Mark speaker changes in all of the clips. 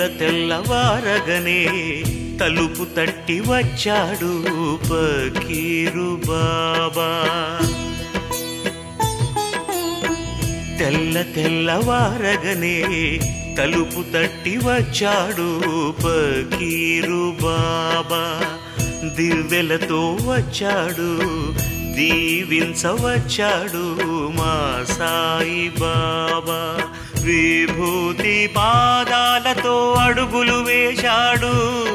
Speaker 1: తెల్లవారగనే తలుపు తట్టి వచ్చాడు పకీరు బాబా తెల్ల తెల్లవారగనే తలుపు తట్టి వచ్చాడు పకీరు బాబా దివ్వెలతో వచ్చాడు దీవించవచ్చాడు మా సాయి బాబా విభూతి పాదాలతో అడుగులు వేశాడు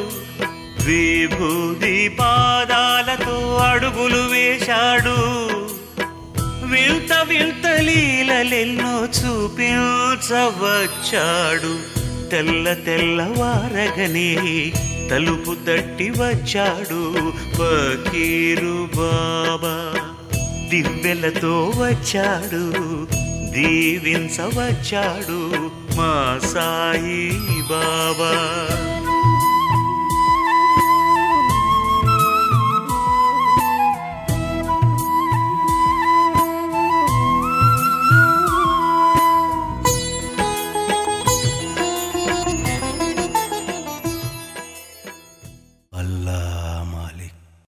Speaker 1: విభూతి పాదాలతో అడుగులు వేశాడు వింత వింత లీలలెన్నో చూపించవచ్చాడు తెల్ల తెల్లవారగనే తలుపు తట్టి వచ్చాడు పకీరు బాబా దివ్వెలతో వచ్చాడు దీవించవచ్చాడు మా సాయి బాబా